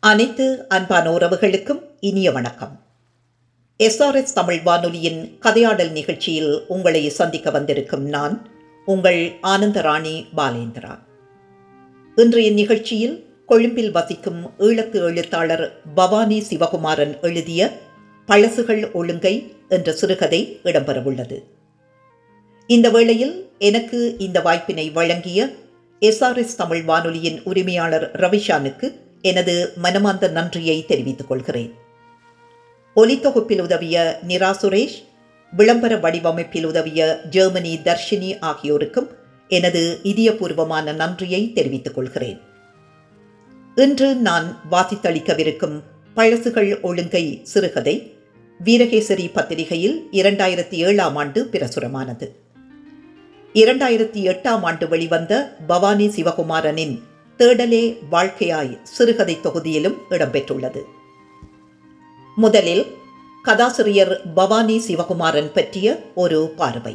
அனைத்து அன்பான உறவுகளுக்கும் இனிய வணக்கம் எஸ்ஆர்எஸ் தமிழ் வானொலியின் கதையாடல் நிகழ்ச்சியில் உங்களை சந்திக்க வந்திருக்கும் நான் உங்கள் ஆனந்தராணி பாலேந்திரா இன்றைய நிகழ்ச்சியில் கொழும்பில் வசிக்கும் ஈழத்து எழுத்தாளர் பவானி சிவகுமாரன் எழுதிய பழசுகள் ஒழுங்கை என்ற சிறுகதை இடம்பெறவுள்ளது இந்த வேளையில் எனக்கு இந்த வாய்ப்பினை வழங்கிய எஸ்ஆர்எஸ் தமிழ் வானொலியின் உரிமையாளர் ரவிஷானுக்கு எனது மனமார்ந்த நன்றியை தெரிவித்துக் கொள்கிறேன் ஒலித்தொகுப்பில் உதவிய நிரா சுரேஷ் விளம்பர வடிவமைப்பில் உதவிய ஜெர்மனி தர்ஷினி ஆகியோருக்கும் எனது இதயபூர்வமான நன்றியை தெரிவித்துக் கொள்கிறேன் இன்று நான் வாசித்தளிக்கவிருக்கும் பழசுகள் ஒழுங்கை சிறுகதை வீரகேசரி பத்திரிகையில் இரண்டாயிரத்தி ஏழாம் ஆண்டு பிரசுரமானது இரண்டாயிரத்தி எட்டாம் ஆண்டு வெளிவந்த பவானி சிவகுமாரனின் தேடலே வாழ்க்கையாய் சிறுகதை தொகுதியிலும் இடம்பெற்றுள்ளது முதலில் கதாசிரியர் பவானி சிவகுமாரன் பற்றிய ஒரு பார்வை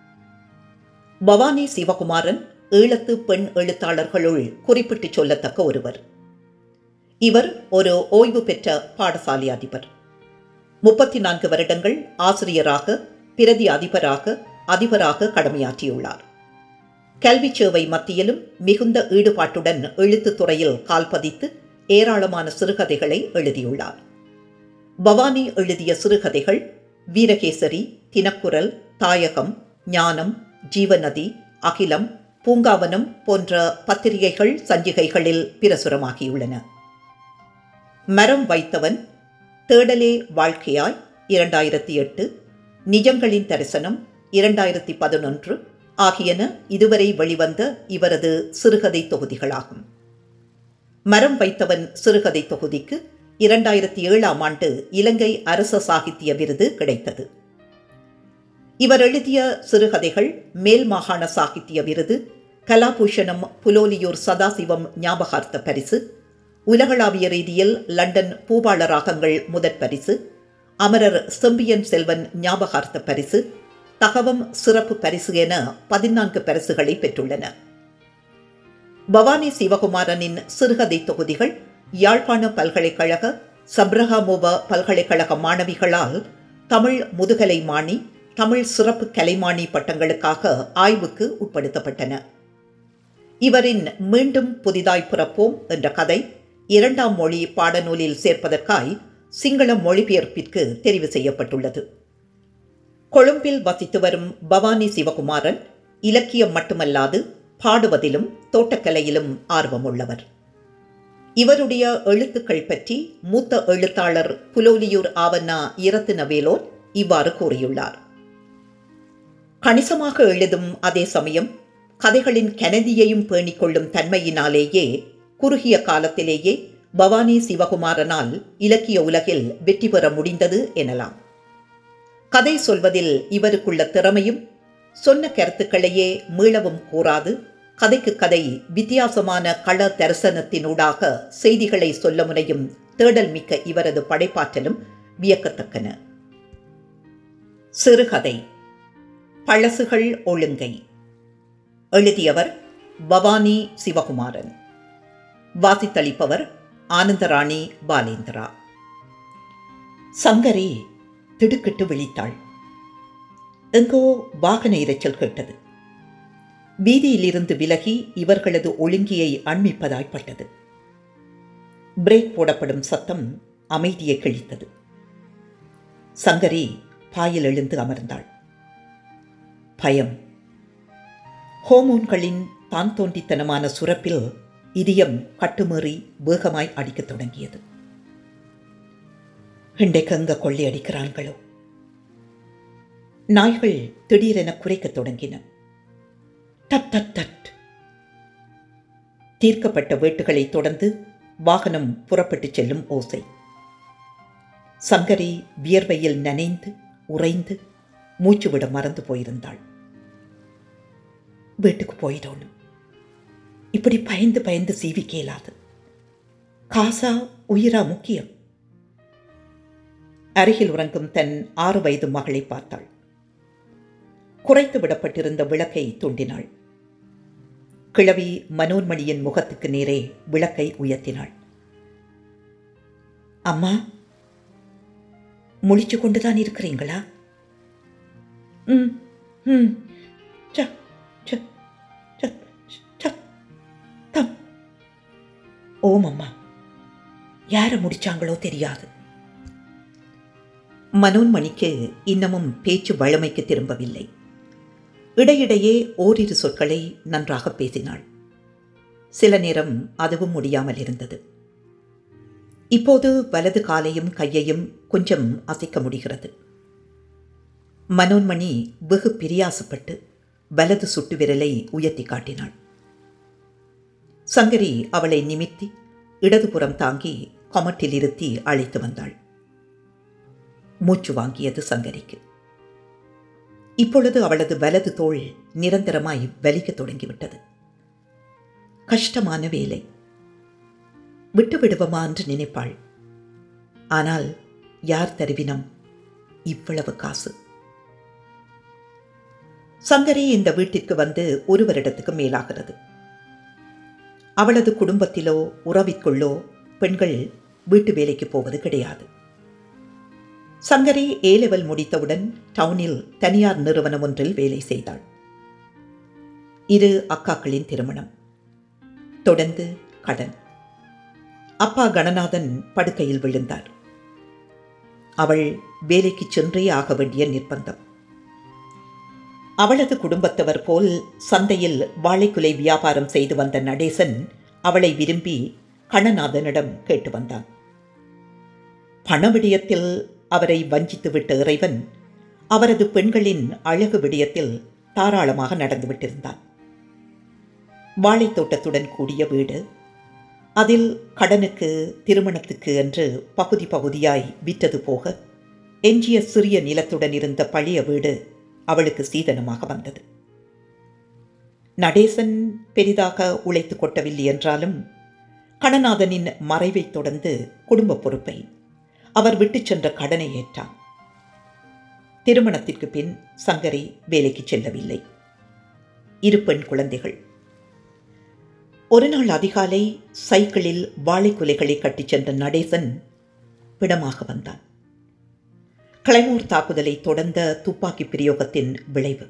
பவானி சிவகுமாரன் ஈழத்து பெண் எழுத்தாளர்களுள் குறிப்பிட்டு சொல்லத்தக்க ஒருவர் இவர் ஒரு ஓய்வு பெற்ற பாடசாலை அதிபர் முப்பத்தி நான்கு வருடங்கள் ஆசிரியராக பிரதி அதிபராக அதிபராக கடமையாற்றியுள்ளார் கல்வி சேவை மத்தியிலும் மிகுந்த ஈடுபாட்டுடன் எழுத்துத் துறையில் கால்பதித்து ஏராளமான சிறுகதைகளை எழுதியுள்ளார் பவானி எழுதிய சிறுகதைகள் வீரகேசரி தினக்குரல் தாயகம் ஞானம் ஜீவநதி அகிலம் பூங்காவனம் போன்ற பத்திரிகைகள் சஞ்சிகைகளில் பிரசுரமாகியுள்ளன மரம் வைத்தவன் தேடலே வாழ்க்கையாய் இரண்டாயிரத்தி எட்டு நிஜங்களின் தரிசனம் இரண்டாயிரத்தி பதினொன்று ஆகியன இதுவரை வெளிவந்த இவரது சிறுகதை தொகுதிகளாகும் மரம் வைத்தவன் சிறுகதை தொகுதிக்கு இரண்டாயிரத்தி ஏழாம் ஆண்டு இலங்கை அரச சாகித்ய விருது கிடைத்தது இவர் எழுதிய சிறுகதைகள் மேல் மாகாண சாகித்ய விருது கலாபூஷணம் புலோலியூர் சதாசிவம் ஞாபகார்த்த பரிசு உலகளாவிய ரீதியில் லண்டன் பூபாள ராகங்கள் முதற் பரிசு அமரர் செம்பியன் செல்வன் ஞாபகார்த்த பரிசு தகவம் சிறப்பு பரிசு என பதினான்கு பரிசுகளை பெற்றுள்ளன பவானி சிவகுமாரனின் சிறுகதை தொகுதிகள் யாழ்ப்பாண பல்கலைக்கழக சப்ரஹாமோவா பல்கலைக்கழக மாணவிகளால் தமிழ் முதுகலை மாணி தமிழ் சிறப்பு கலைமானி பட்டங்களுக்காக ஆய்வுக்கு உட்படுத்தப்பட்டன இவரின் மீண்டும் புதிதாய் பிறப்போம் என்ற கதை இரண்டாம் மொழி பாடநூலில் சேர்ப்பதற்காய் சிங்கள மொழிபெயர்ப்பிற்கு தெரிவு செய்யப்பட்டுள்ளது கொழும்பில் வசித்து வரும் பவானி சிவகுமாரன் இலக்கியம் மட்டுமல்லாது பாடுவதிலும் தோட்டக்கலையிலும் ஆர்வமுள்ளவர் இவருடைய எழுத்துக்கள் பற்றி மூத்த எழுத்தாளர் புலோலியூர் ஆவண்ணா இரத்தின வேலோன் இவ்வாறு கூறியுள்ளார் கணிசமாக எழுதும் அதே சமயம் கதைகளின் கனதியையும் பேணிக் கொள்ளும் தன்மையினாலேயே குறுகிய காலத்திலேயே பவானி சிவகுமாரனால் இலக்கிய உலகில் வெற்றி பெற முடிந்தது எனலாம் கதை சொல்வதில் இவருக்குள்ள திறமையும் சொன்ன கருத்துக்களையே மீளவும் கூறாது கதைக்கு கதை வித்தியாசமான கள தரிசனத்தினூடாக செய்திகளை சொல்ல முனையும் தேடல் மிக்க இவரது படைப்பாற்றலும் வியக்கத்தக்கன சிறுகதை பழசுகள் ஒழுங்கை எழுதியவர் பவானி சிவகுமாரன் வாசித்தளிப்பவர் ஆனந்தராணி பாலேந்திரா சங்கரி திடுக்கிட்டு விழித்தாள் எங்கோ வாகன இரைச்சல் கேட்டது வீதியிலிருந்து விலகி இவர்களது ஒழுங்கியை அண்மிப்பதாய்ப்பட்டது பிரேக் போடப்படும் சத்தம் அமைதியை கிழித்தது சங்கரி பாயில் எழுந்து அமர்ந்தாள் பயம் ஹோமோன்களின் தான் தோன்றித்தனமான சுரப்பில் இதயம் கட்டுமீறி வேகமாய் அடிக்கத் தொடங்கியது இன்றைக்கங்க கொள்ளையடிக்கிறான்களோ நாய்கள் திடீரென குறைக்கத் தொடங்கின தட் தட் தட் தீர்க்கப்பட்ட வேட்டுகளை தொடர்ந்து வாகனம் புறப்பட்டுச் செல்லும் ஓசை சங்கரி வியர்வையில் நனைந்து உறைந்து மூச்சுவிட மறந்து போயிருந்தாள் வீட்டுக்கு போயிடணும் இப்படி பயந்து பயந்து சீவி கேளாது காசா உயிரா முக்கியம் அருகில் உறங்கும் தன் ஆறு வயது மகளை பார்த்தாள் குறைத்து விடப்பட்டிருந்த விளக்கை தூண்டினாள் கிழவி மனோன்மணியின் முகத்துக்கு நேரே விளக்கை உயர்த்தினாள் அம்மா முழிச்சு கொண்டுதான் இருக்கிறீங்களா ம் ம் ச ச ச ச தம் ஓம் அம்மா யாரை முடிச்சாங்களோ தெரியாது மனோன்மணிக்கு இன்னமும் பேச்சு வழமைக்கு திரும்பவில்லை இடையிடையே ஓரிரு சொற்களை நன்றாக பேசினாள் சில நேரம் அதுவும் முடியாமல் இருந்தது இப்போது வலது காலையும் கையையும் கொஞ்சம் அசைக்க முடிகிறது மனோன்மணி வெகு பிரியாசப்பட்டு வலது சுட்டு விரலை உயர்த்தி காட்டினாள் சங்கரி அவளை நிமித்தி இடதுபுறம் தாங்கி கொமட்டில் இருத்தி அழைத்து வந்தாள் மூச்சு வாங்கியது சங்கரிக்கு இப்பொழுது அவளது வலது தோள் நிரந்தரமாய் வலிக்கத் தொடங்கிவிட்டது கஷ்டமான வேலை விட்டு விடுவோமா என்று நினைப்பாள் ஆனால் யார் தருவினம் இவ்வளவு காசு சங்கரி இந்த வீட்டிற்கு வந்து ஒரு வருடத்துக்கு மேலாகிறது அவளது குடும்பத்திலோ உறவிற்குள்ளோ பெண்கள் வீட்டு வேலைக்கு போவது கிடையாது சங்கரி ஏ லெவல் முடித்தவுடன் டவுனில் தனியார் நிறுவனம் ஒன்றில் வேலை செய்தாள் இரு அக்காக்களின் திருமணம் தொடர்ந்து கடன் அப்பா கணநாதன் படுக்கையில் விழுந்தார் அவள் வேலைக்கு சென்றே ஆக வேண்டிய நிர்பந்தம் அவளது குடும்பத்தவர் போல் சந்தையில் வாழைக்குலை வியாபாரம் செய்து வந்த நடேசன் அவளை விரும்பி கணநாதனிடம் கேட்டு வந்தான் பண விடயத்தில் அவரை வஞ்சித்துவிட்ட இறைவன் அவரது பெண்களின் அழகு விடயத்தில் தாராளமாக நடந்துவிட்டிருந்தான் வாழைத்தோட்டத்துடன் கூடிய வீடு அதில் கடனுக்கு திருமணத்துக்கு என்று பகுதி பகுதியாய் விற்றது போக எஞ்சிய சிறிய நிலத்துடன் இருந்த பழைய வீடு அவளுக்கு சீதனமாக வந்தது நடேசன் பெரிதாக உழைத்து கொட்டவில்லை என்றாலும் கணநாதனின் மறைவைத் தொடர்ந்து குடும்ப பொறுப்பை அவர் விட்டுச் சென்ற கடனை ஏற்றான் திருமணத்திற்கு பின் சங்கரி வேலைக்கு செல்லவில்லை இரு பெண் குழந்தைகள் ஒரு நாள் அதிகாலை சைக்கிளில் வாழைக்குலைகளை கட்டிச் சென்ற நடேசன் பிடமாக வந்தான் கிளைமூர் தாக்குதலை தொடர்ந்த துப்பாக்கி பிரயோகத்தின் விளைவு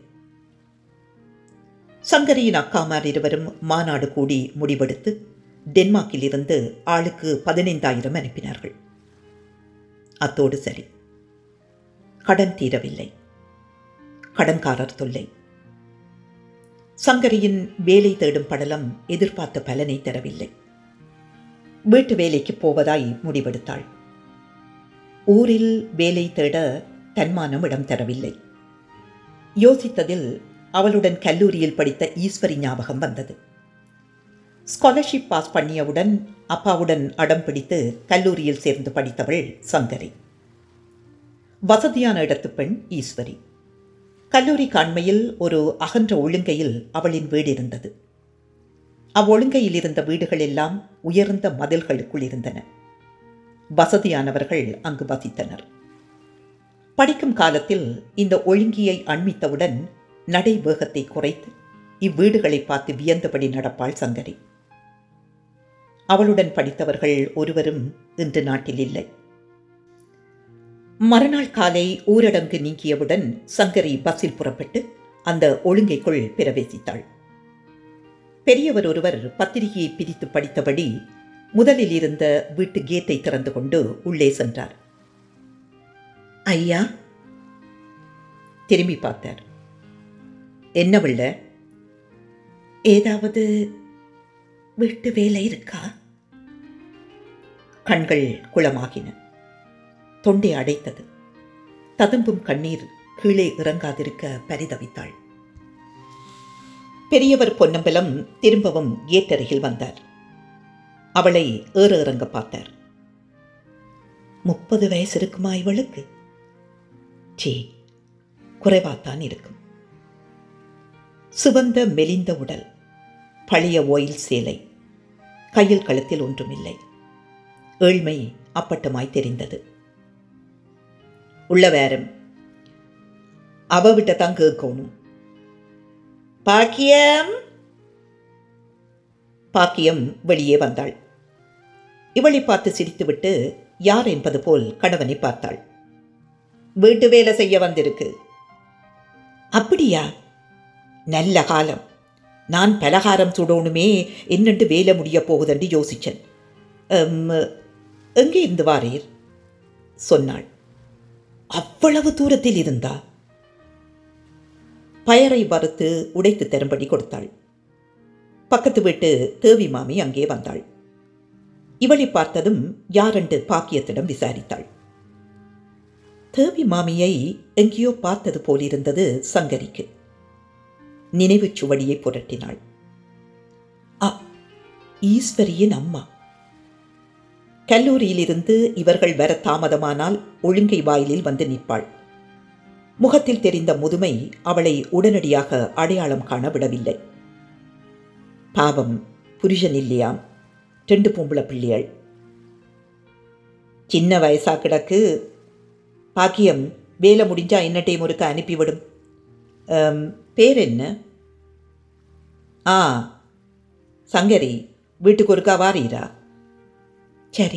சங்கரியின் அக்காமார் இருவரும் மாநாடு கூடி முடிவெடுத்து டென்மார்க்கில் இருந்து ஆளுக்கு பதினைந்தாயிரம் அனுப்பினார்கள் அத்தோடு சரி கடன் தீரவில்லை கடன்காரர் தொல்லை சங்கரியின் வேலை தேடும் படலம் எதிர்பார்த்த பலனை தரவில்லை வீட்டு வேலைக்கு போவதாய் முடிவெடுத்தாள் ஊரில் வேலை தேட தன்மானம் இடம் தரவில்லை யோசித்ததில் அவளுடன் கல்லூரியில் படித்த ஈஸ்வரி ஞாபகம் வந்தது ஸ்காலர்ஷிப் பாஸ் பண்ணியவுடன் அப்பாவுடன் அடம் பிடித்து கல்லூரியில் சேர்ந்து படித்தவள் சங்கரி வசதியான இடத்து பெண் ஈஸ்வரி கல்லூரி காண்மையில் ஒரு அகன்ற ஒழுங்கையில் அவளின் வீடு இருந்தது அவ்வொழுங்கையில் இருந்த வீடுகள் எல்லாம் உயர்ந்த மதில்களுக்குள் இருந்தன வசதியானவர்கள் அங்கு வசித்தனர் படிக்கும் காலத்தில் இந்த ஒழுங்கியை அண்மித்தவுடன் நடை வேகத்தை குறைத்து இவ்வீடுகளை பார்த்து வியந்தபடி நடப்பாள் சங்கரி அவளுடன் படித்தவர்கள் ஒருவரும் இன்று நாட்டில் இல்லை மறுநாள் காலை ஊரடங்கு நீங்கியவுடன் சங்கரி பஸ்ஸில் புறப்பட்டு அந்த ஒழுங்கைக்குள் பிரவேசித்தாள் பெரியவர் ஒருவர் பத்திரிகையை பிரித்து படித்தபடி முதலில் இருந்த வீட்டு கேட்டை திறந்து கொண்டு உள்ளே சென்றார் ஐயா திரும்பி பார்த்தார் என்ன பிள்ள ஏதாவது வீட்டு வேலை இருக்கா கண்கள் குளமாகின தொண்டை அடைத்தது ததும்பும் கண்ணீர் கீழே இறங்காதிருக்க பரிதவித்தாள் பெரியவர் பொன்னம்பலம் திரும்பவும் ஏட்டருகில் வந்தார் அவளை ஏற இறங்க பார்த்தார் முப்பது வயசு இருக்குமா இவளுக்கு சே குறைவாத்தான் இருக்கும் சிவந்த மெலிந்த உடல் பழைய ஓயில் சேலை கையில் கழுத்தில் ஒன்றுமில்லை ஏழ்மை அப்பட்டமாய் தெரிந்தது உள்ள வேறம் அவ விட்ட தான் கேட்கணும் பாக்கியம் பாக்கியம் வெளியே வந்தாள் இவளை பார்த்து சிரித்துவிட்டு யார் என்பது போல் கணவனை பார்த்தாள் வீட்டு வேலை செய்ய வந்திருக்கு அப்படியா நல்ல காலம் நான் பலகாரம் சுடணுமே என்னண்டு வேலை முடிய போகுதுன்னு யோசிச்சேன் "எம், எங்கே இருந்து வாரீர் சொன்னாள் அவ்வளவு தூரத்தில் இருந்தா பயரை வறுத்து உடைத்து தரும்படி கொடுத்தாள் பக்கத்து வீட்டு தேவி மாமி அங்கே வந்தாள் இவளை பார்த்ததும் யாரென்று பாக்கியத்திடம் விசாரித்தாள் தேவி மாமியை எங்கேயோ பார்த்தது போலிருந்தது சங்கரிக்கு நினைவுச் சுவடியை புரட்டினாள் அ ஈஸ்வரியின் அம்மா கல்லூரியிலிருந்து இவர்கள் வர தாமதமானால் ஒழுங்கை வாயிலில் வந்து நிற்பாள் முகத்தில் தெரிந்த முதுமை அவளை உடனடியாக அடையாளம் காண விடவில்லை பாவம் புருஷன் இல்லையாம் ரெண்டு பொம்பளை பிள்ளைகள் சின்ன வயசா கிடக்கு பாக்கியம் வேலை முடிஞ்சா என்ன டைம் ஒருக்க அனுப்பிவிடும் அம், பேர் என்ன ஆ சங்கரி வீட்டுக்கு ஒருக்கா வாரீரா சரி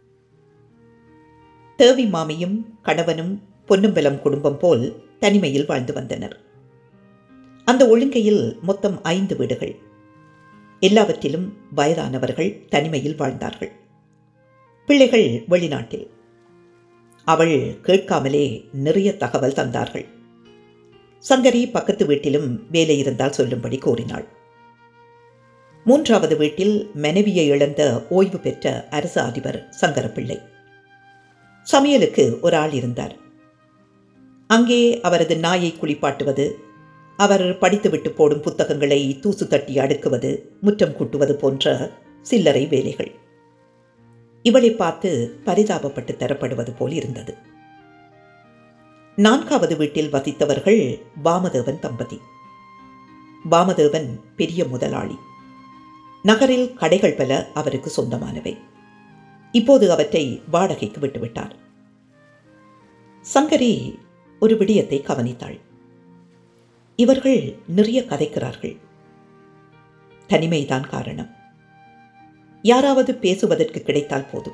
தேவி மாமியும் கணவனும் பொன்னும்பலம் குடும்பம் போல் தனிமையில் வாழ்ந்து வந்தனர் அந்த ஒழுங்கையில் மொத்தம் ஐந்து வீடுகள் எல்லாவற்றிலும் வயதானவர்கள் தனிமையில் வாழ்ந்தார்கள் பிள்ளைகள் வெளிநாட்டில் அவள் கேட்காமலே நிறைய தகவல் தந்தார்கள் சங்கரி பக்கத்து வீட்டிலும் வேலை இருந்தால் சொல்லும்படி கூறினாள் மூன்றாவது வீட்டில் மனைவியை இழந்த ஓய்வு பெற்ற அரசு அதிபர் சங்கரப்பிள்ளை சமையலுக்கு ஒரு ஆள் இருந்தார் அங்கே அவரது நாயை குளிப்பாட்டுவது அவர் படித்துவிட்டு போடும் புத்தகங்களை தூசு தட்டி அடுக்குவது முற்றம் கூட்டுவது போன்ற சில்லறை வேலைகள் இவளை பார்த்து பரிதாபப்பட்டு தரப்படுவது போல் இருந்தது நான்காவது வீட்டில் வசித்தவர்கள் வாமதேவன் தம்பதி வாமதேவன் பெரிய முதலாளி நகரில் கடைகள் பல அவருக்கு சொந்தமானவை இப்போது அவற்றை வாடகைக்கு விட்டுவிட்டார் சங்கரி ஒரு விடயத்தை கவனித்தாள் இவர்கள் நிறைய கதைக்கிறார்கள் தனிமைதான் காரணம் யாராவது பேசுவதற்கு கிடைத்தால் போதும்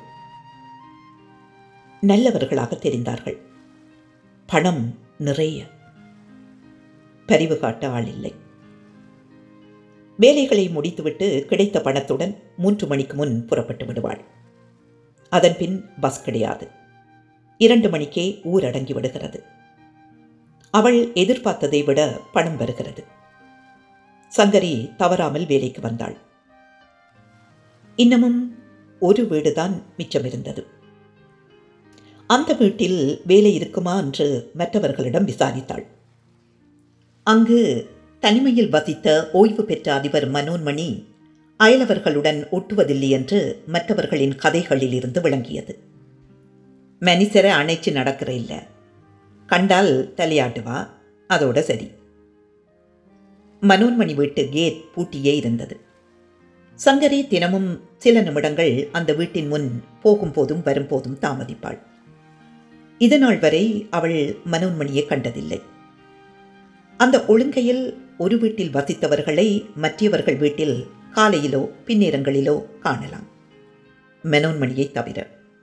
நல்லவர்களாக தெரிந்தார்கள் பணம் நிறைய பரிவு காட்ட ஆள் இல்லை வேலைகளை முடித்துவிட்டு கிடைத்த பணத்துடன் மூன்று மணிக்கு முன் புறப்பட்டு விடுவாள் அதன்பின் பஸ் கிடையாது இரண்டு மணிக்கே ஊரடங்கி விடுகிறது அவள் எதிர்பார்த்ததை விட பணம் வருகிறது சங்கரி தவறாமல் வேலைக்கு வந்தாள் இன்னமும் ஒரு வீடுதான் மிச்சமிருந்தது அந்த வீட்டில் வேலை இருக்குமா என்று மற்றவர்களிடம் விசாரித்தாள் அங்கு தனிமையில் வசித்த ஓய்வு பெற்ற அதிபர் மனோன்மணி அயலவர்களுடன் ஒட்டுவதில்லை என்று மற்றவர்களின் கதைகளில் இருந்து விளங்கியது மனுஷரை அணைச்சு நடக்கிற இல்ல கண்டால் தலையாட்டுவா அதோட சரி மனோன்மணி வீட்டு கேட் பூட்டியே இருந்தது சங்கரி தினமும் சில நிமிடங்கள் அந்த வீட்டின் முன் போகும்போதும் வரும்போதும் தாமதிப்பாள் இதுநாள் வரை அவள் மனோன்மணியை கண்டதில்லை அந்த ஒழுங்கையில் ஒரு வீட்டில் வசித்தவர்களை மற்றவர்கள் வீட்டில் காலையிலோ பின்னேரங்களிலோ காணலாம் மனோன்மணியை தவிர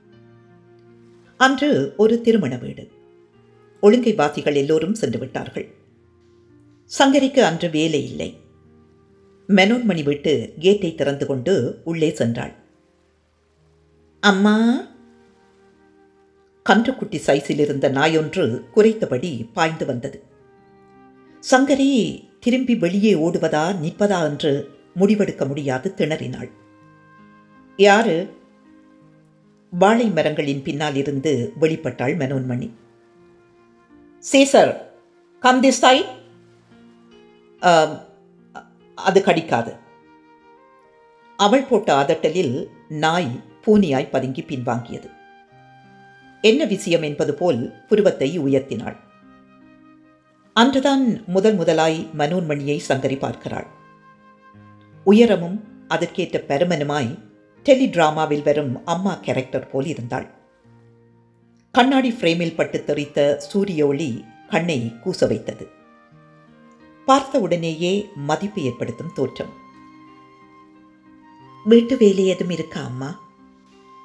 அன்று ஒரு திருமண வீடு ஒழுங்கை வாசிகள் எல்லோரும் சென்று விட்டார்கள் சங்கரிக்கு அன்று வேலை இல்லை மெனோன்மணி விட்டு கேட்டை திறந்து கொண்டு உள்ளே சென்றாள் அம்மா கன்றுக்குட்டி சைஸில் இருந்த நாயொன்று குறைத்தபடி பாய்ந்து வந்தது சங்கரி திரும்பி வெளியே ஓடுவதா நிற்பதா என்று முடிவெடுக்க முடியாது திணறினாள் யாரு வாழை மரங்களின் பின்னால் இருந்து வெளிப்பட்டாள் Manonmani Caesar come this side அது கடிக்காது அவள் போட்ட அதட்டலில் நாய் பூனியாய் பதுங்கி பின்வாங்கியது என்ன விஷயம் என்பது போல் புருவத்தை உயர்த்தினாள் அன்றுதான் முதல் முதலாய் மனோன்மணியை சங்கரி பார்க்கிறாள் உயரமும் அதற்கேற்ற பெருமனுமாய் டெலிடிராமாவில் வரும் அம்மா கேரக்டர் போல் இருந்தாள் கண்ணாடி ஃப்ரேமில் பட்டு தெரித்த சூரிய ஒளி கண்ணை கூச வைத்தது பார்த்த உடனேயே மதிப்பு ஏற்படுத்தும் தோற்றம் வீட்டு வேலை எதுவும் இருக்கா அம்மா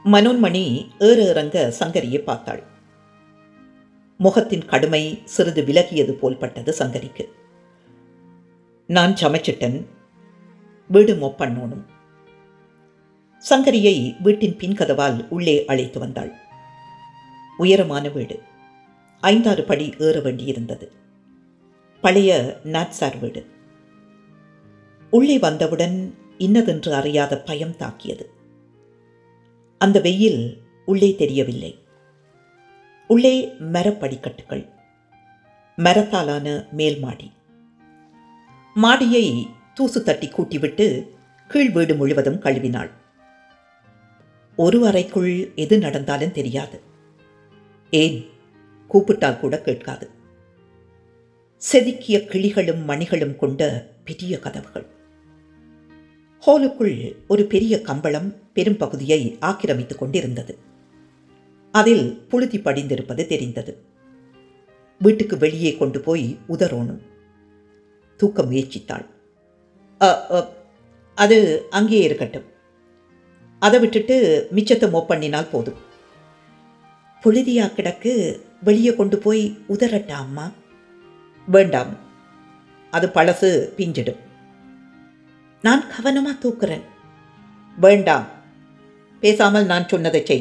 மனோன்மணி ஏற இறங்க சங்கரியை பார்த்தாள் முகத்தின் கடுமை சிறிது விலகியது போல் பட்டது சங்கரிக்கு நான் சமைச்சிட்டன் வீடு மொப்பண்ணோனும் சங்கரியை வீட்டின் பின்கதவால் உள்ளே அழைத்து வந்தாள் உயரமான வீடு ஐந்தாறு படி ஏற வேண்டியிருந்தது பழைய நாட்சார் வீடு உள்ளே வந்தவுடன் இன்னதென்று அறியாத பயம் தாக்கியது அந்த வெயில் உள்ளே தெரியவில்லை உள்ளே மரப்படிக்கட்டுகள் மரத்தாலான மேல் மாடி மாடியை தூசு தட்டி கூட்டிவிட்டு கீழ் வீடு முழுவதும் கழுவினாள் ஒரு அறைக்குள் எது நடந்தாலும் தெரியாது ஏன் கூப்பிட்டால் கூட கேட்காது செதுக்கிய கிளிகளும் மணிகளும் கொண்ட பெரிய கதவுகள் ஹோலுக்குள் ஒரு பெரிய கம்பளம் பெரும் பகுதியை ஆக்கிரமித்துக் கொண்டிருந்தது அதில் புழுதி படிந்திருப்பது தெரிந்தது வீட்டுக்கு வெளியே கொண்டு போய் உதறோணும் தூக்க முயற்சித்தாள் "அ, அ, அது அங்கேயே இருக்கட்டும் அதை விட்டுட்டு மிச்சத்தை மோப் பண்ணினால் போதும் புழுதியா கிடக்கு வெளியே கொண்டு போய் உதறட்டா அம்மா வேண்டாம் அது பழசு பிஞ்சிடும் நான் கவனமா தூக்குறேன் வேண்டாம் பேசாமல் நான் சொன்னதை செய்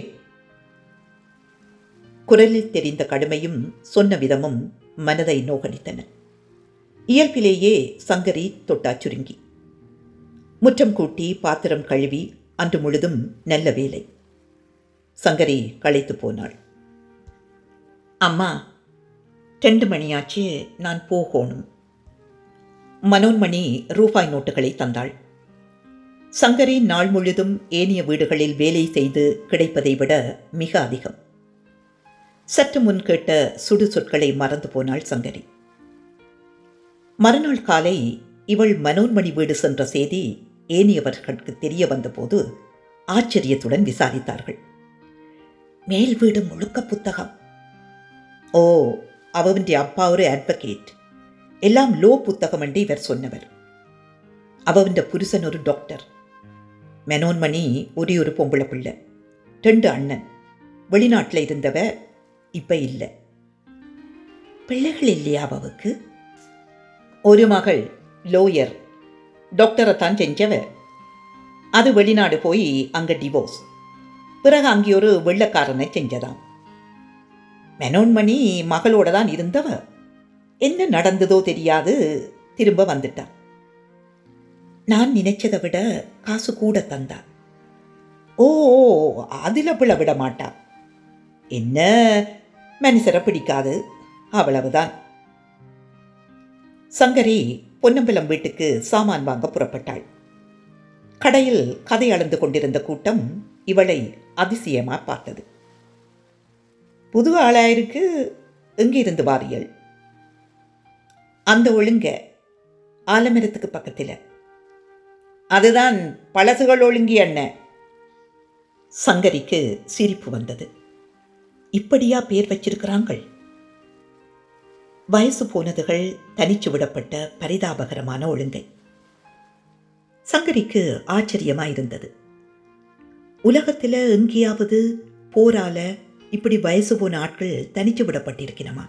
குரலில் தெரிந்த கடுமையும் சொன்ன விதமும் மனதை நோகடித்தன இயல்பிலேயே சங்கரி தொட்டா சுருங்கி முற்றம் கூட்டி பாத்திரம் கழுவி அன்று முழுதும் நல்ல வேலை சங்கரி களைத்து போனாள் அம்மா ரெண்டு மணியாச்சு நான் போகணும் மனோன்மணி ரூபாய் நோட்டுகளை தந்தாள் சங்கரி நாள் முழுதும் ஏனைய வீடுகளில் வேலை செய்து கிடைப்பதை விட மிக அதிகம் சற்று முன் கேட்ட சுடு சொற்களை மறந்து போனாள் சங்கரி மறுநாள் காலை இவள் மனோன்மணி வீடு சென்ற செய்தி ஏனியவர்களுக்கு தெரிய வந்தபோது ஆச்சரியத்துடன் விசாரித்தார்கள் மேல் வீடு முழுக்க புத்தகம் ஓ அவன் அப்பா ஒரு அட்வொகேட் எல்லாம் லோ புத்தகம் என்று இவர் சொன்னவர் அவன் புருஷன் ஒரு டாக்டர் மெனோன்மணி ஒரே ஒரு பொம்பளை பிள்ளை ரெண்டு அண்ணன் வெளிநாட்டில் இருந்தவ இப்ப இல்லை பிள்ளைகள் இல்லையா அவவுக்கு ஒரு மகள் லோயர் டாக்டரை தான் செஞ்சவ அது வெளிநாடு போய் அங்க டிவோர்ஸ் பிறகு அங்கே ஒரு வெள்ளக்காரனை செஞ்சதாம் மெனோன்மணி மகளோட தான் இருந்தவ என்ன நடந்ததோ தெரியாது திரும்ப வந்துட்டான் நான் நினைச்சதை விட காசு கூட தந்தா ஓ அதில் பிழ விட மாட்டா என்ன மனுஷரை பிடிக்காது அவ்வளவுதான் சங்கரி பொன்னம்பலம் வீட்டுக்கு சாமான் வாங்க புறப்பட்டாள் கடையில் கதை அளந்து கொண்டிருந்த கூட்டம் இவளை அதிசயமா பார்த்தது புது ஆளாயிருக்கு எங்கிருந்து வாரியல் அந்த ஒழுங்க ஆலமரத்துக்கு பக்கத்தில் அதுதான் பழசுகள் ஒழுங்கி அண்ணன் சங்கரிக்கு சிரிப்பு வந்தது இப்படியா பேர் வச்சிருக்கிறாங்கள் வயசு போனதுகள் தனிச்சு விடப்பட்ட பரிதாபகரமான ஒழுங்கை சங்கரிக்கு ஆச்சரியமா இருந்தது உலகத்தில் எங்கேயாவது போரால இப்படி வயசு போன ஆட்கள் தனிச்சு விடப்பட்டிருக்கணுமா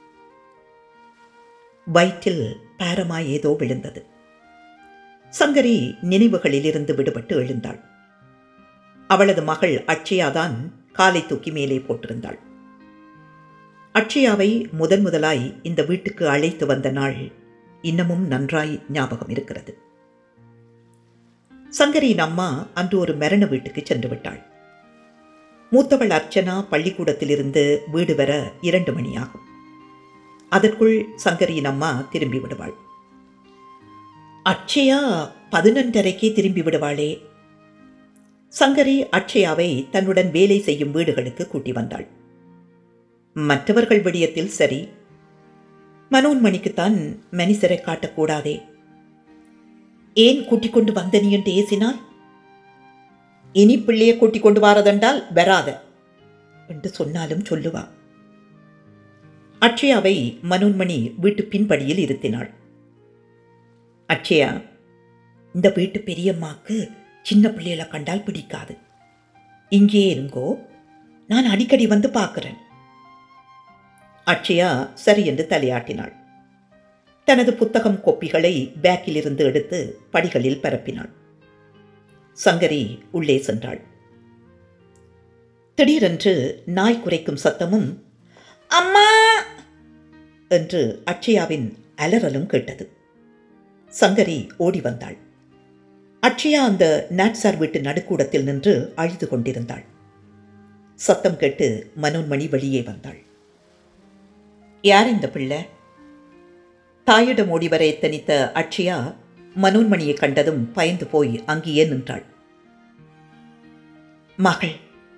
வயிற்றில் பாரமாய் ஏதோ விழுந்தது சங்கரி நினைவுகளிலிருந்து விடுபட்டு எழுந்தாள் அவளது மகள் அட்சயாதான் காலை தூக்கி மேலே போட்டிருந்தாள் அட்சயாவை முதன் முதலாய் இந்த வீட்டுக்கு அழைத்து வந்த நாள் இன்னமும் நன்றாய் ஞாபகம் இருக்கிறது சங்கரியின் அம்மா அன்று ஒரு மரண வீட்டுக்கு சென்று விட்டாள் மூத்தவள் அர்ச்சனா பள்ளிக்கூடத்திலிருந்து வீடு வர இரண்டு மணி ஆகும் அதற்குள் சங்கரியின் அம்மா திரும்பி விடுவாள் அட்சயா பதினொன்றரைக்கே திரும்பி விடுவாளே சங்கரி அட்சயாவை தன்னுடன் வேலை செய்யும் வீடுகளுக்கு கூட்டி வந்தாள் மற்றவர்கள் விடயத்தில் சரி மனோன்மணிக்குத்தான் மனிதரை காட்டக்கூடாதே ஏன் கூட்டிக் கொண்டு வந்த நீ என்று ஏசினாள் இனி பிள்ளையை கூட்டிக் கொண்டு வாரதென்றால் வராத என்று சொன்னாலும் சொல்லுவா அட்சயாவை மனோன்மணி வீட்டு பின்படியில் இருத்தினாள் அட்சயா இந்த வீட்டு பெரியம்மாக்கு சின்ன பிள்ளைகளை கண்டால் பிடிக்காது இங்கே இருங்கோ நான் அடிக்கடி வந்து பார்க்கிறேன் அக்ஷயா சரி என்று தலையாட்டினாள் தனது புத்தகம் கொப்பிகளை பேக்கிலிருந்து எடுத்து படிகளில் பரப்பினாள் சங்கரி உள்ளே சென்றாள் திடீரென்று நாய் குரைக்கும் சத்தமும் அம்மா என்று அக்ஷயாவின் அலறலும் கேட்டது சங்கரி ஓடி வந்தாள் அக்ஷயா அந்த நாட்சார் வீட்டு நடுக்கூடத்தில் நின்று அழுது கொண்டிருந்தாள் சத்தம் கேட்டு மனோன்மணி வெளியே வந்தாள் யார் இந்த பிள்ளை தாயிடம் ஓடி வர எத்தனித்த அக்ஷயா மனோன்மணியை கண்டதும் பயந்து போய் அங்கேயே நின்றாள் மகள்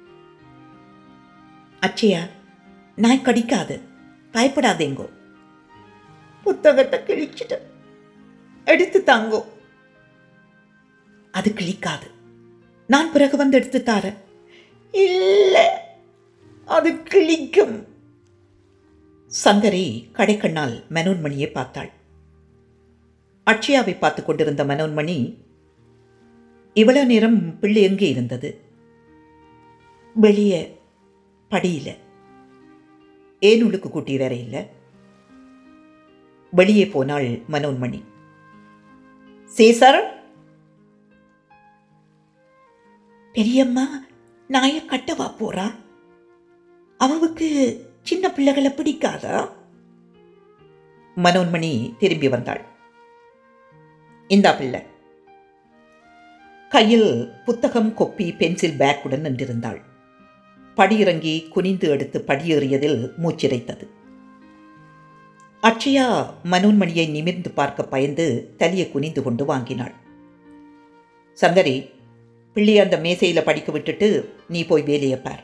அச்சையா நாய் கடிக்காது பயப்படாதேங்கோ புத்தகத்தை கிழிச்சிட்டு எடுத்து தாங்கோ அது கிழிக்காது நான் பிறகு வந்து எடுத்து தாரேன் இல்லை அது கிழிக்கும் சங்கரி கடைக்கண்ணால் மனோன்மணியை பார்த்தாள் அக்ஷயாவை பார்த்து கொண்டிருந்த மனோன்மணி இவ்வளவு நேரம் பிள்ளை எங்கே இருந்தது வெளியே படியில் ஏன் உள்ளுக்கு கூட்டி வேற இல்லை வெளியே போனாள் மனோன்மணி சேசர் பெரியம்மா நாய கட்டவா போறா அவவுக்கு சின்ன பிள்ளைகளை பிடிக்காதா மனோன்மணி திரும்பி வந்தாள் இந்தா பிள்ளை கையில் புத்தகம் கொப்பி பென்சில் பேக்குடன் நின்றிருந்தாள் படியிறங்கி குனிந்து எடுத்து படியேறியதில் மூச்சிரைத்தது அக்ஷயா மனோன்மணியை நிமிர்ந்து பார்க்க பயந்து தலையை குனிந்து கொண்டு வாங்கினாள் சங்கரி பிள்ளை அந்த மேசையில் படிக்க விட்டுட்டு நீ போய் வேலையை பார்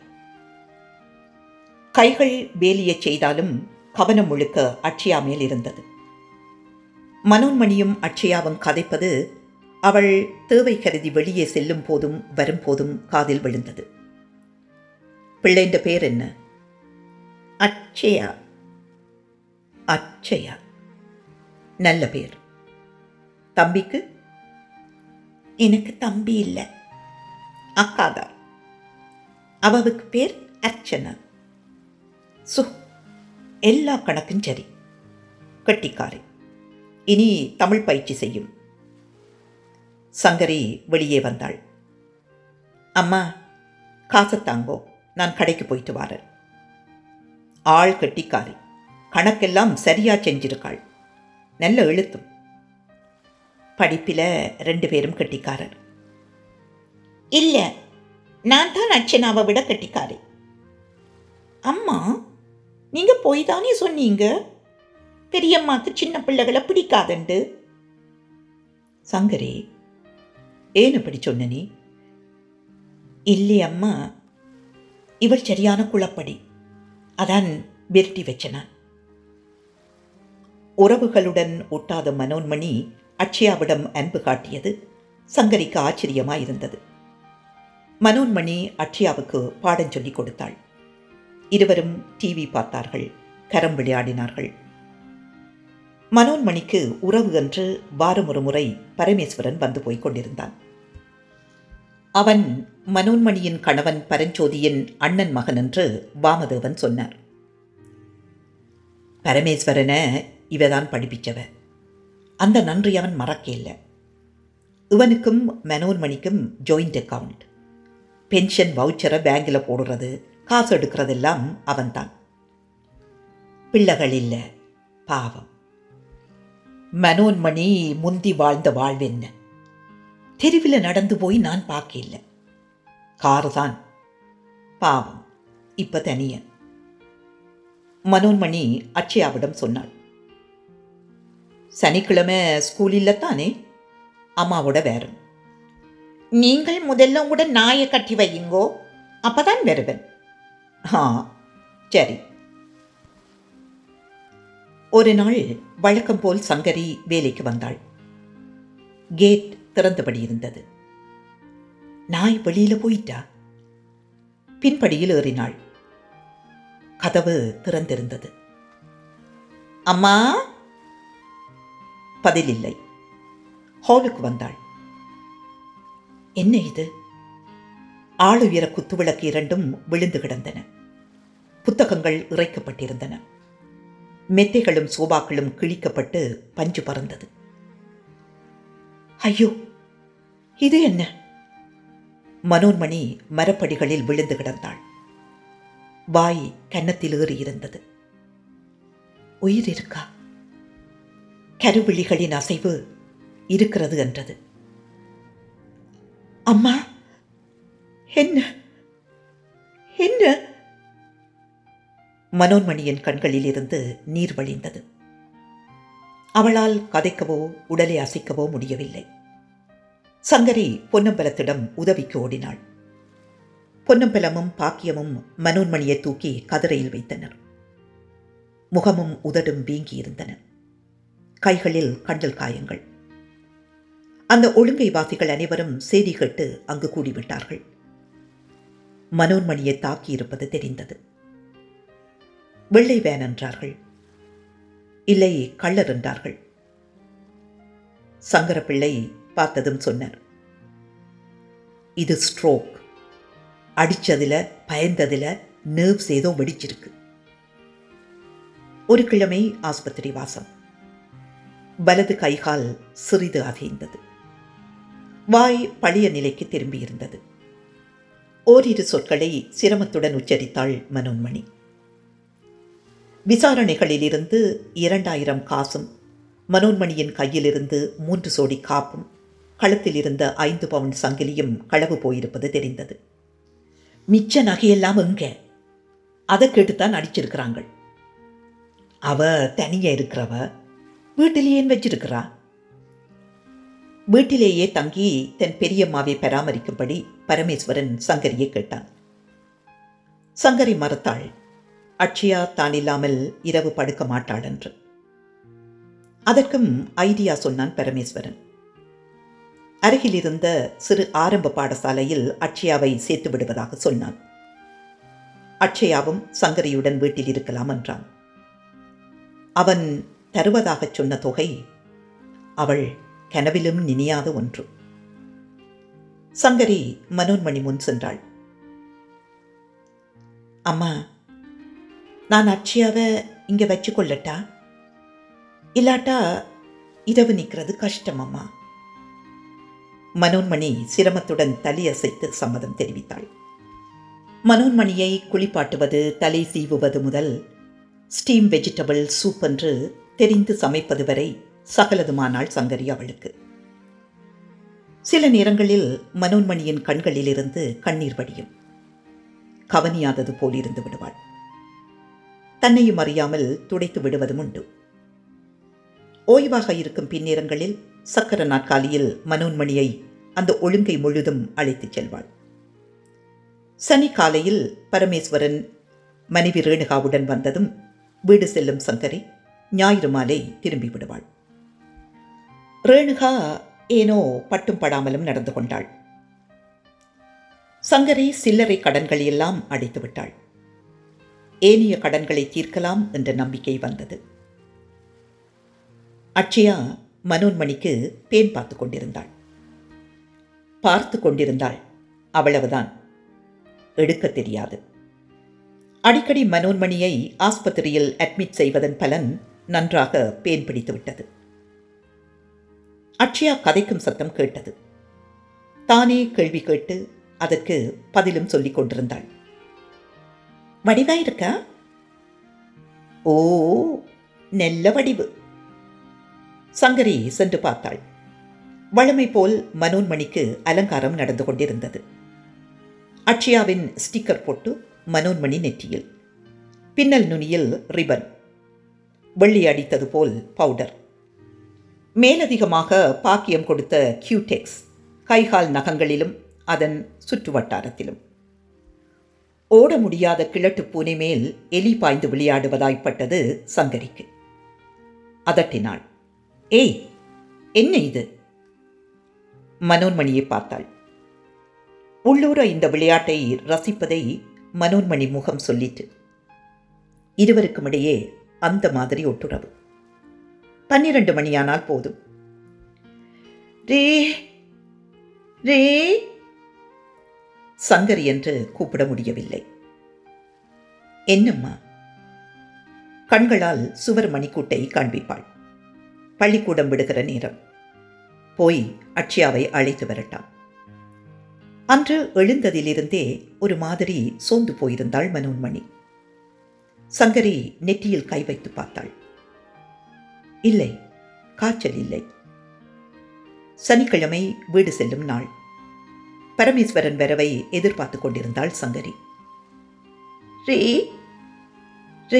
கைகள் வேலையை செய்தாலும் கவனம் முழுக்க அக்ஷயா மேல் இருந்தது மனோன்மணியும் அக்ஷயாவும் கதைப்பது அவள் தேவை கருதி வெளியே செல்லும் போதும் வரும்போதும் காதில் விழுந்தது பிள்ளைன்ற பேர் என்ன அச்சயா அச்சயா நல்ல பேர் தம்பிக்கு எனக்கு தம்பி இல்லை அக்காதான் அவவுக்கு பேர் அர்ச்சனா சு எல்லா கணக்கும் சரி கட்டிக்காரி இனி தமிழ் பயிற்சி செய்யும் சங்கரி வெளியே வந்தாள் அம்மா காசை தாங்கோ நான் கடைக்கு போயிட்டு வரேன் ஆள் கட்டிக்காரி கணக்கெல்லாம் சரியா செஞ்சிருக்காள் நல்ல எழுத்தும் படிப்பில் ரெண்டு பேரும் கட்டிக்காரர் இல்லை நான் தான் அச்சனாவை விட கட்டிக்காரி அம்மா நீங்கள் போய் தானே சொன்னீங்க பெரியம்மாக்கு சின்ன பிள்ளைகளை பிடிக்காதுண்டு சங்கரி ஏன் இப்படி சொன்ன நீ இல்லை அம்மா இவள் சரியான குழப்படி அதான் விரட்டி வச்சன உறவுகளுடன் ஒட்டாத மனோன்மணி அக்ஷயாவிடம் அன்பு காட்டியது சங்கரிக்கு ஆச்சரியமாயிருந்தது மனோன்மணி அக்ஷயாவுக்கு பாடம் சொல்லிக் கொடுத்தாள் இருவரும் டிவி பார்த்தார்கள் கரம் விளையாடினார்கள் மனோன்மணிக்கு உறவு என்று வாரம் ஒரு முறை பரமேஸ்வரன் வந்து போய்க் கொண்டிருந்தான் அவன் மனோன்மணியின் கணவன் பரஞ்சோதியின் அண்ணன் மகன் என்று வாமதேவன் சொன்னார் பரமேஸ்வரனை இவதான் படிப்பிச்சவ அந்த நன்றி அவன் மறக்க இல்லை இவனுக்கும் மனோன்மணிக்கும் ஜாயிண்ட் அக்கவுண்ட் பென்ஷன் வவுச்சரை பேங்கில் போடுறது காசு எடுக்கிறதெல்லாம் அவன்தான் பிள்ளைகள் இல்லை பாவம் மனோன்மணி முந்தி வாழ்ந்த வாழ்வென்ன தெருவில் நடந்து போய் நான் பார்க்கல காரு தான் பாவம் இப்ப தனியன் மனோன்மணி அச்சயாவிடம் சொன்னாள் சனிக்கிழமை ஸ்கூல் இல்லத்தானே அம்மாவோட வேறும் நீங்கள் முதல்ல கூட நாயை கட்டி வையுங்கோ அப்பதான் வருவன் ஆ சரி ஒரு நாள் வழக்கம் போல் சங்கரி வேலைக்கு வந்தாள் கேட் திறந்தபடி இருந்தது நாய் வெளியில போயிட்டா பின்படியில் ஏறினாள் கதவு திறந்திருந்தது அம்மா பதில் இல்லை ஹாலுக்கு வந்தாள் என்ன இது ஆளுயர குத்துவிளக்கு இரண்டும் விழுந்து கிடந்தன புத்தகங்கள் இறைக்கப்பட்டிருந்தன மெத்தைகளும் சோபாக்களும் கிழிக்கப்பட்டு பஞ்சு பறந்தது ஐயோ இது என்ன மனோன்மணி மரப்படிகளில் விழுந்து கிடந்தாள் வாய் கன்னத்தில் ஏறி இருந்தது உயிர் இருக்கா கருவிழிகளின் அசைவு இருக்கிறது என்றது அம்மா என்ன என்ன மனோன்மணியின் கண்களில் இருந்து நீர் வழிந்தது அவளால் கதைக்கவோ உடலை அசைக்கவோ முடியவில்லை சங்கரி பொன்னம்பலத்திடம் உதவிக்கு ஓடினாள் பொன்னம்பலமும் பாக்கியமும் மனோன்மணியை தூக்கி கதிரையில் வைத்தனர் முகமும் உதடும் வீங்கியிருந்தன கைகளில் கண்டல் காயங்கள் அந்த ஒழுங்கை வாசிகள் அனைவரும் செய்தி கேட்டு அங்கு கூடிவிட்டார்கள் மனோன்மணியை தாக்கியிருப்பது தெரிந்தது வெள்ளை வேன் என்றார்கள் இல்லை கள்ளர் என்றார்கள் சங்கரப்பிள்ளை பார்த்ததும் சொன்னார் இது ஸ்ட்ரோக் அடிச்சதுல பயந்ததுல நர்வ்ஸ் ஏதோ வெடிச்சிருக்கு ஒரு கிழமை ஆஸ்பத்திரி வாசம் வலது கைகால் சிறிது அகைந்தது வாய் பழைய நிலைக்கு திரும்பியிருந்தது ஓரிரு சொற்களை சிரமத்துடன் உச்சரித்தாள் மனோன்மணி விசாரணைகளிலிருந்து இரண்டாயிரம் காசும் மனோன்மணியின் கையிலிருந்து மூன்று சோடி காப்பும் கழுத்தில் இருந்த ஐந்து பவுண்ட் சங்கிலியும் களவு போயிருப்பது தெரிந்தது மிச்ச நகையெல்லாம் எங்க அதை கேட்டுத்தான் அடிச்சிருக்கிறாங்க அவ தனியா இருக்கிறவ வீட்டிலேயே வச்சிருக்கிறா வீட்டிலேயே தங்கி தன் பெரியம்மாவை பராமரிக்கும்படி பரமேஸ்வரன் சங்கரியை கேட்டான் சங்கரி மறுத்தாள் அட்சயா தான் இல்லாமல் இரவு படுக்க மாட்டாள் என்று அதற்கும் ஐடியா சொன்னான் பரமேஸ்வரன் அருகில் இருந்த சிறு ஆரம்ப பாடசாலையில் அட்சயாவை சேர்த்து விடுவதாக சொன்னான் அட்சயாவும் சங்கரியுடன் வீட்டில் இருக்கலாம் என்றான் அவன் தருவதாகச் சொன்ன தொகை அவள் கனவிலும் நினையாத ஒன்று சங்கரி மனோன்மணி முன் சென்றாள் அம்மா நான் அட்சயாவை இங்க வச்சு கொள்ளட்டா இல்லாட்டா இரவு நிற்கிறது கஷ்டம் அம்மா மனோன்மணி சிரமத்துடன் தலையசைத்து சம்மதம் தெரிவித்தாள் மனோன்மணியை குளிப்பாட்டுவது தலை சீவுவது முதல் ஸ்டீம் வெஜிடபிள் சூப் என்று தெரிந்து சமைப்பது வரை சகலதுமானாள் சங்கரி அவளுக்கு சில நேரங்களில் மனோன்மணியின் கண்களிலிருந்து கண்ணீர் வடியும் கவனியாதது போல் இருந்து விடுவாள் தன்னையும் அறியாமல் துடைத்து விடுவதும் உண்டு ஓய்வாக இருக்கும் பின்னேரங்களில் சக்கர நாற்காலியில் மனோன்மணியை அந்த ஒழுங்கை முழுதும் அழைத்துச் செல்வாள் சனி காலையில் பரமேஸ்வரன் மனைவி ரேணுகாவுடன் வந்ததும் வீடு செல்லும் சங்கரி ஞாயிறு மாலை திரும்பி விடுவாள் ரேணுகா ஏனோ பட்டும் படாமலும் நடந்து கொண்டாள் சங்கரி சில்லறை கடன்கள் எல்லாம் அடைத்து விட்டாள் ஏனைய கடன்களை தீர்க்கலாம் என்ற நம்பிக்கை வந்தது அட்சயா மனோன்மணிக்கு பேன் பார்த்து கொண்டிருந்தாள் பார்த்து கொண்டிருந்தாள் அவ்வளவுதான் எடுக்க தெரியாது அடிக்கடி மனோன்மணியை ஆஸ்பத்திரியில் அட்மிட் செய்வதன் பலன் நன்றாக பேன் பிடித்து விட்டது அட்சயா கதைக்கும் சத்தம் கேட்டது தானே கேள்வி கேட்டு அதற்கு பதிலும் சொல்லிக் கொண்டிருந்தாள் வடிவா இருக்கா ஓ நெல்ல வடிவு சங்கரி சென்று பார்த்தாள் வழமை போல் மனோன்மணிக்கு அலங்காரம் நடந்து கொண்டிருந்தது அட்சயாவின் ஸ்டிக்கர் போட்டு மனோன்மணி நெற்றியில் பின்னல் நுனியில் ரிபன் வெள்ளி அடித்தது போல் பவுடர் மேலதிகமாக பாக்கியம் கொடுத்த கியூடெக்ஸ் கைகால் நகங்களிலும் அதன் சுற்று வட்டாரத்திலும் ஓட முடியாத கிழட்டு பூனை மேல் எலி பாய்ந்து விளையாடுவதாய்ப்பட்டது சங்கரிக்கு அதட்டினாள் ஏய் என்ன இது மனோன்மணியை பார்த்தாள் உள்ளூர இந்த விளையாட்டை ரசிப்பதை மனோன்மணி முகம் சொல்லிட்டு இருவருக்கும் இடையே அந்த மாதிரி ஒட்டுறவு பன்னிரண்டு மணியானால் போதும் ரே ரே சங்கரி என்று கூப்பிட முடியவில்லை என்னம்மா கண்களால் சுவர் மணிக்கூட்டை காண்பிப்பாள் பள்ளிக்கூடம் விடுகிற நேரம் போய் அக்ஷயாவை அழைத்து வரட்டாம் அன்று எழுந்ததிலிருந்தே ஒரு மாதிரி சோர்ந்து போயிருந்தாள் மனோன்மணி சங்கரி நெற்றியில் கை வைத்து பார்த்தாள் இல்லை காய்ச்சல் இல்லை சனிக்கிழமை வீடு செல்லும் நாள் பரமேஸ்வரன் வரவை எதிர்பார்த்து கொண்டிருந்தாள் சங்கரி ரீ ரீ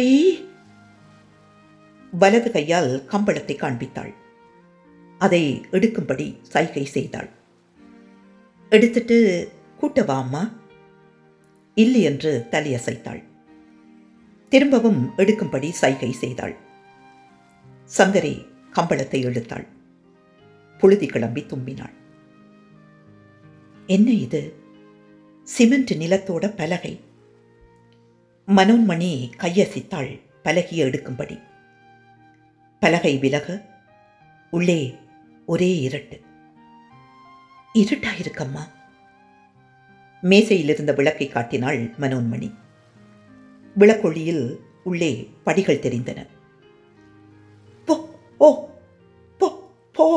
வலது கையால் கம்பளத்தை காண்பித்தாள் அதை எடுக்கும்படி சைகை செய்தாள் எடுத்துட்டு கூட்டவா அம்மா இல்லை என்று தலையசைத்தாள் திரும்பவும் எடுக்கும்படி சைகை செய்தாள் சங்கரி கம்பளத்தை இழுத்தாள் புழுதி கிளம்பி தும்பினாள் என்ன இது சிமெண்ட் நிலத்தோட பலகை மனோன்மணி கையசித்தாள் பலகையை எடுக்கும்படி பலகை விலக உள்ளே ஒரே இருட்டு இருட்டாயிருக்கம்மா மேசையில் இருந்த விளக்கை காட்டினாள் மனோன்மணி விளக்கொளியில் உள்ளே படிகள் தெரிந்தன போ ஓ போ போ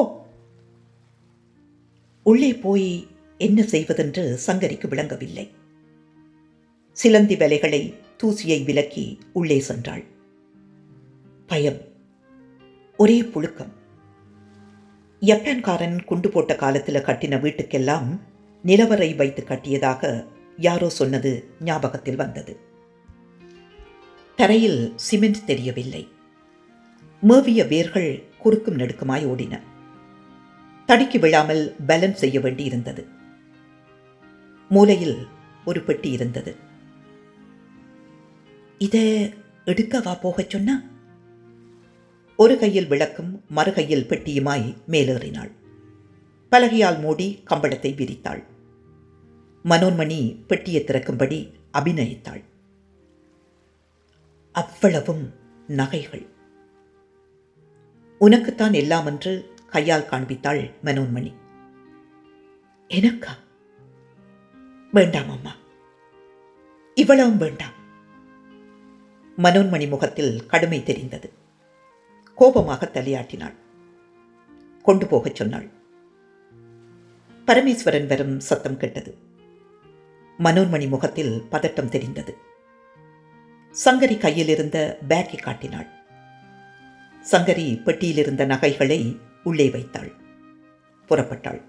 உள்ளே போய் என்ன செய்வதென்று சங்கரிக்கு விளங்கவில்லை சிலந்தி வலைகளை தூசியை விலக்கி உள்ளே சென்றாள் பயம் ஒரே புழுக்கம் ஜப்பான்காரன் குண்டு போட்ட காலத்தில் கட்டின வீட்டுக்கெல்லாம் நிலவரை வைத்து கட்டியதாக யாரோ சொன்னது ஞாபகத்தில் வந்தது தரையில் சிமெண்ட் தெரியவில்லை மேவிய வேர்கள் குறுக்கும் நெடுக்குமாய் ஓடின தடிக்கு விழாமல் பேலன்ஸ் செய்ய வேண்டியிருந்தது மூலையில் ஒரு பெட்டி இருந்தது இதை எடுக்கவா போகச் சொன்னா ஒரு கையில் விளக்கும் மறுகையில் பெட்டியுமாய் மேலேறினாள் பலகையால் மூடி கம்பளத்தை விரித்தாள் மனோன்மணி பெட்டியை திறக்கும்படி அபிநயித்தாள் அவ்வளவும் நகைகள் உனக்குத்தான் எல்லாம் என்று கையால் காண்பித்தாள் மனோன்மணி எனக்கா வேண்டாம் அம்மா இவ்வளவும் வேண்டாம் மனோன்மணி முகத்தில் கடுமை தெரிந்தது கோபமாக தலையாட்டினாள் கொண்டு போகச் சொன்னாள் பரமேஸ்வரன் வரும் சத்தம் கேட்டது மனோன்மணி முகத்தில் பதட்டம் தெரிந்தது சங்கரி கையில் இருந்த பேக்கை காட்டினாள் சங்கரி பெட்டியில் இருந்த நகைகளை உள்ளே வைத்தாள் புறப்பட்டாள்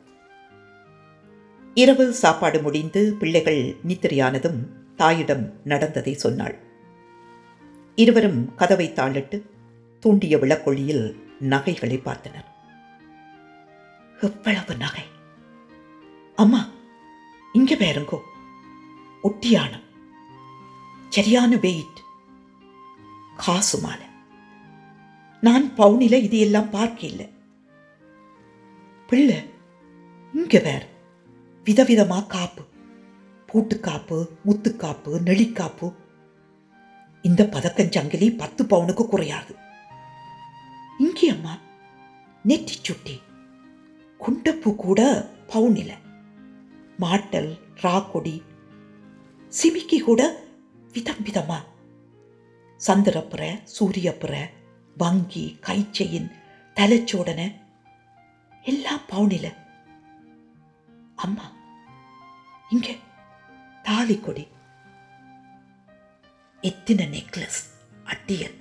இரவு சாப்பாடு முடிந்து பிள்ளைகள் நித்திரையானதும் தாயிடம் நடந்ததை சொன்னாள் இருவரும் கதவை தாளிட்டு தூண்டிய விளக்கொளியில் நகைகளை பார்த்தனர் எவ்வளவு நகை அம்மா இங்க பேருங்கோ ஒட்டியானம் சரியான வெயிட் காசு மாலை நான் பவுனில இது எல்லாம் பார்க்க இல்லை பிள்ளை இங்க வேற விதவிதமா காப்பு பூட்டுக்காப்பு முத்துக்காப்பு நெளிக்காப்பு இந்த பதக்கஞ்சங்கிலி பத்து பவுனுக்கு குறையாது இங்கே அம்மா நெற்றி சுட்டி குண்டப்பூ கூட பவுனில மாட்டல் ராக்கொடி சிமிக்கி கூட விதம் விதமா சந்திரப்புற சூரியப்புற வங்கி கைச்செயின் தலைச்சோடன எல்லாம் பவுனில அம்மா இங்க தாலி கொடி எத்தனை நெக்லஸ் அட்டியல்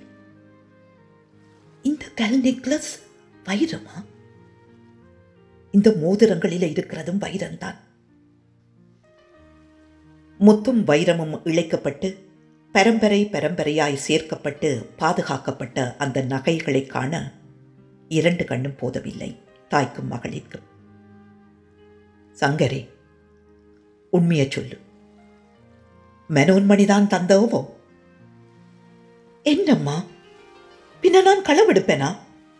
இந்த கல் நெக்லஸ் வைரமா இந்த மோதிரங்களில் இருக்கிறதும் வைரம்தான் முத்தும் வைரமும் இழைக்கப்பட்டு பரம்பரை பரம்பரையாய் சேர்க்கப்பட்டு பாதுகாக்கப்பட்ட அந்த நகைகளை காண இரண்டு கண்ணும் போதவில்லை தாய்க்கும் மகளிர்க்கும் சங்கரே உண்மையை சொல்லு மெனோன்மணிதான் தந்தவோ என்னம்மா பின்ன நான் களவெடுப்பேனா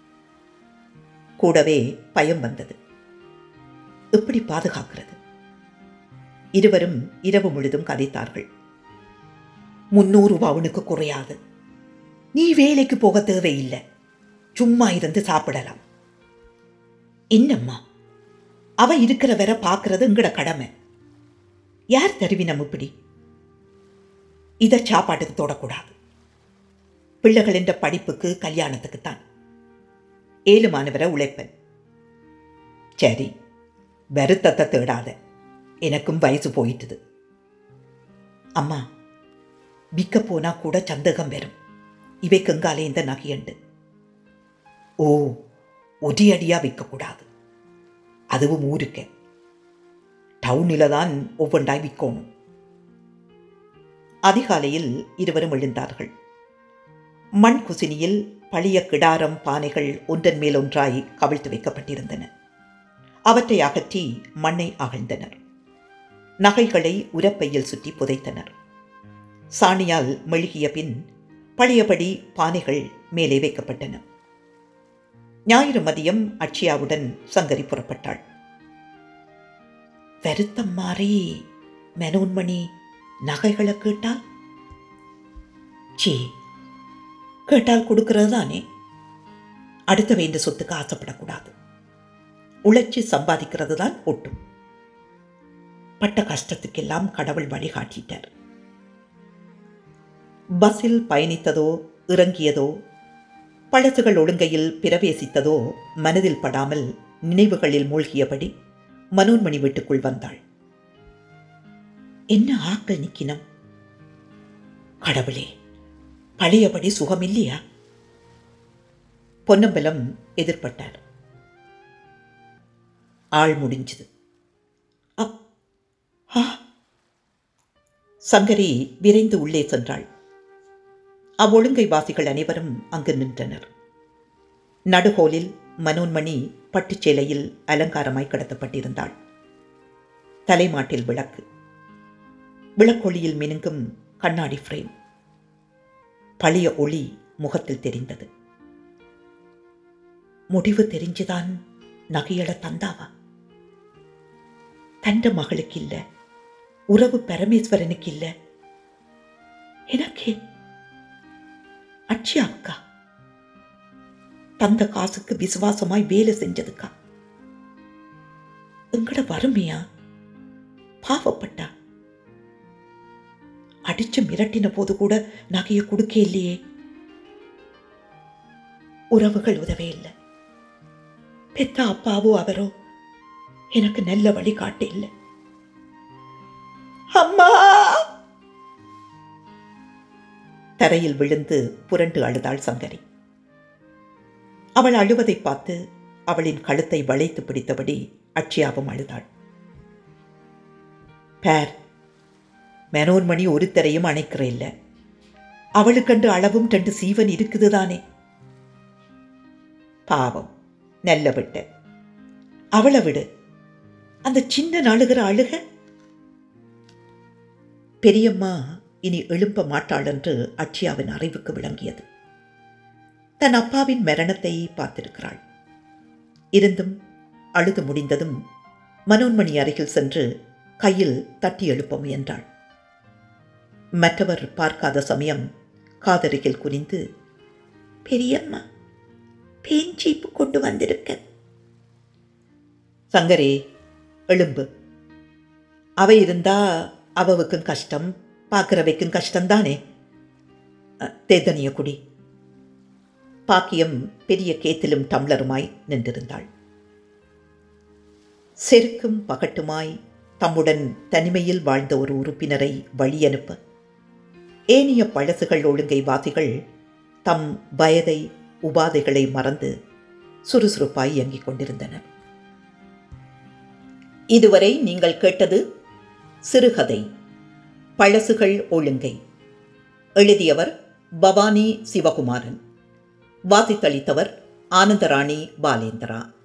கூடவே பயம் வந்தது எப்படி பாதுகாக்கிறது இருவரும் இரவு முழுதும் கதைத்தார்கள் முன்னூறு பவுனுக்கு குறையாது நீ வேலைக்கு போக தேவையில்லை சும்மா இருந்து சாப்பிடலாம் என்னம்மா அவ இருக்கிற வரை பார்க்கறது எங்கட கடமை யார் தருவினம் இப்படி இதை சாப்பாட்டுக்கு தொடக்கூடாது பிள்ளைகளின் படிப்புக்கு கல்யாணத்துக்குத்தான் ஏழுமானவரை உழைப்பன் சரி வருத்தத்தை தேடாத எனக்கும் வயசு போயிட்டுது அம்மா விற்க போனா கூட சந்தேகம் வரும் இவை கங்காலே இந்த நகையண்டு ஓ ஒரே அடியா விற்கக்கூடாது அதுவும் ஊருக்க டவுனில் தான் ஒவ்வொன்றாய் விற்கணும் அதிகாலையில் இருவரும் எழுந்தார்கள் மண் குசினியில் பழைய கிடாரம் பானைகள் ஒன்றன் மேல் ஒன்றாய் கவிழ்த்து வைக்கப்பட்டிருந்தன அவற்றை அகற்றி மண்ணை அகழ்ந்தனர் நகைகளை உரப்பையில் சுற்றி புதைத்தனர் சாணியால் மெழுகிய பின் பழையபடி பானைகள் மேலே வைக்கப்பட்டன ஞாயிறு மதியம் அட்சியாவுடன் சங்கரி புறப்பட்டாள் வருத்தம் மாறி மெனோன்மணி நகைகளை கேட்டால் சீ கேட்டால் கொடுக்கிறது தானே அடுத்த வேண்ட சொத்துக்கு ஆசைப்படக்கூடாது உழைச்சி சம்பாதிக்கிறது தான் ஒட்டும் பட்ட கஷ்டத்துக்கெல்லாம் கடவுள் வழிகாட்டிட்டார் பஸ்ஸில் பயணித்ததோ இறங்கியதோ பழசுகள் ஒழுங்கையில் பிரவேசித்ததோ மனதில் படாமல் நினைவுகளில் மூழ்கியபடி மனோன்மணி வீட்டுக்குள் வந்தாள் என்ன ஆக்கள் நிக்கினம் கடவுளே பழையபடி சுகமில்லையா பொன்னம்பலம் எதிர்பட்டார் ஆள் முடிஞ்சது அப் ஆ சங்கரி விரைந்து உள்ளே சென்றாள் அவ்வொழுங்கை வாசிகள் அனைவரும் அங்கு நின்றனர் நடுகோலில் மனோன்மணி பட்டுச்சேலையில் அலங்காரமாய் கிடத்தப்பட்டிருந்தாள் தலைமாட்டில் விளக்கு விளக்கொளியில் மினுங்கும் கண்ணாடி ஃப்ரேம் பழைய ஒளி முகத்தில் தெரிந்தது முடிவு தெரிஞ்சுதான் நகையள தந்தாவா தண்ட மகளுக்கு இல்ல உறவு பரமேஸ்வரனுக்கு இல்ல எனக்கே அச்சி அக்கா தந்த காசுக்கு விசுவாசமாய் வேலை செஞ்சதுக்கா எங்கட வறுமையா பாவப்பட்டா அடிச்சு மிரட்டின போது கூட நகையை கொடுக்க இல்லையே உறவுகள் உதவே இல்லை பெத்த அப்பாவோ அவரோ எனக்கு நல்ல வழி காட்ட இல்லை அம்மா தரையில் விழுந்து புரண்டு அழுதாள் சங்கரி அவள் அழுவதை பார்த்து அவளின் கழுத்தை வளைத்து பிடித்தபடி அட்சியாவும் அழுதாள் பேர் மெனோன்மணி ஒருத்தரையும் அணைக்கிற இல்ல அவளுக்கண்டு அளவும் ரெண்டு சீவன் இருக்குதுதானே பாவம் நல்ல விட்ட அவளை விடு அந்த சின்ன நாளுகிற அழுக பெரியம்மா இனி எழும்ப மாட்டாள் என்று அட்சியாவின் அறிவுக்கு விளங்கியது தன் அப்பாவின் மரணத்தை பார்த்திருக்கிறாள் இருந்தும் அழுது முடிந்ததும் மனோன்மணி அருகில் சென்று கையில் தட்டி எழுப்ப முயன்றாள் மற்றவர் பார்க்காத சமயம் காதருகில் குனிந்து பெரியம்மா பேஞ்சீப்பு கொண்டு வந்திருக்க சங்கரே எழும்பு அவ இருந்தா அவவுக்கும் கஷ்டம் பார்க்கிறவைக்கும் கஷ்டம்தானே தேதனிய குடி பாக்கியம் பெரிய கேத்திலும் டம்ளருமாய் நின்றிருந்தாள் செருக்கும் பகட்டுமாய் தம்முடன் தனிமையில் வாழ்ந்த ஒரு உறுப்பினரை வழியனுப்ப ஏனிய பழசுகள் ஒழுங்கை வாசிகள் தம் வயதை உபாதைகளை மறந்து சுறுசுறுப்பாய் இயங்கிக் கொண்டிருந்தனர் இதுவரை நீங்கள் கேட்டது சிறுகதை பழசுகள் ஒழுங்கை எழுதியவர் பவானி சிவகுமாரன் வாசித்தளித்தவர் ஆனந்தராணி பாலேந்திரா